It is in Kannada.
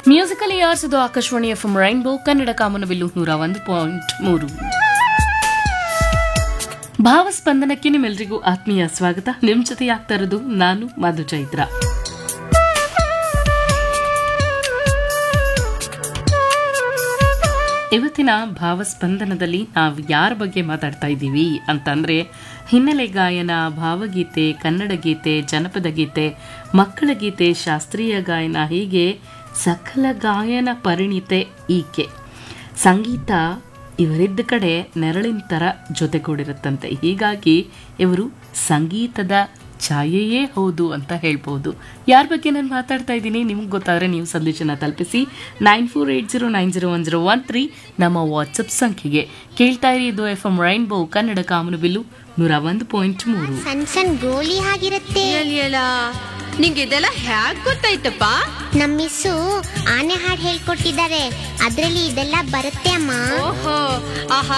ಮ್ಯೂಸಿಕಲ್ ಇಯರ್ಸ್ ಇದು Akashvani F M rainbow Kannada ಕಾಮನಬಿಲ್ಲು ನೂರ ಒಂದು ಪಾಯಿಂಟ್ ಮೂರು ಭಾವಸ್ಪಂದನಕ್ಕೆ ನಿಮ್ಮೆಲ್ರಿಗೂ ಆತ್ಮೀಯ ಸ್ವಾಗತ ನಿಮ್ ಜೊತೆ ಆಗ್ತಾ ಇರೋದು ನಾನು ಮಧು ಚೈತ್ರ ಇವತ್ತಿನ ಭಾವಸ್ಪಂದನದಲ್ಲಿ ನಾವು ಯಾರ ಬಗ್ಗೆ ಮಾತಾಡ್ತಾ ಇದ್ದೀವಿ ಅಂತಂದ್ರೆ ಹಿನ್ನೆಲೆ ಗಾಯನ ಭಾವಗೀತೆ ಕನ್ನಡ ಗೀತೆ ಜನಪದ ಗೀತೆ ಮಕ್ಕಳ ಗೀತೆ ಶಾಸ್ತ್ರೀಯ ಗಾಯನ ಹೀಗೆ ಸಕಲ ಗಾಯನ ಪರಿಣಿತೆ ಈಕೆ ಸಂಗೀತ ಇವರಿದ್ದ ಕಡೆ ನೆರಳಿನ ಥರ ಜೊತೆಗೂಡಿರುತ್ತಂತೆ ಹೀಗಾಗಿ ಇವರು ಸಂಗೀತದ ಛಾಯೆಯೇ ಹೌದು ಅಂತ ಹೇಳ್ಬೋದು ಯಾರ ಬಗ್ಗೆ ನಾನು ಮಾತಾಡ್ತಾ ಇದ್ದೀನಿ ನಿಮ್ಗೆ ಗೊತ್ತಾದರೆ ನೀವು ಸಂದೇಶನ ತಲುಪಿಸಿ nine four eight zero nine zero one zero one three ನಮ್ಮ ವಾಟ್ಸಪ್ ಸಂಖ್ಯೆಗೆ ಕೇಳ್ತಾ ಇರಿ ಇದು ಎಫ್ ಎಂ ರೈನ್ಬೋ ಕನ್ನಡ ಕಾಮನಬಿಲ್ಲು ನೂರ ಒಂದು ಪಾಯಿಂಟ್ ಮೂರು ಸಣ್ಣ ಸಣ್ಣ ಗೋಲಿ ಹಾಗಿರುತ್ತೆ ಎಲಿಯಲ ನಿಂಗೆ ಇದೆಲ್ಲ ಹ್ಯಾಕ್ ಗೊತ್ತಾಯ್ತಪ್ಪ ನಮ್ಮ ಮಿಸ್ಸು ಆನೆ ಹಾಡು ಹೇಳ್ಕೊಟ್ಟಿದ್ದಾರೆ ಅದ್ರಲ್ಲಿ ಇದೆಲ್ಲ ಬರುತ್ತೆ ಅಮ್ಮ ಓಹೋ ಆಹಾ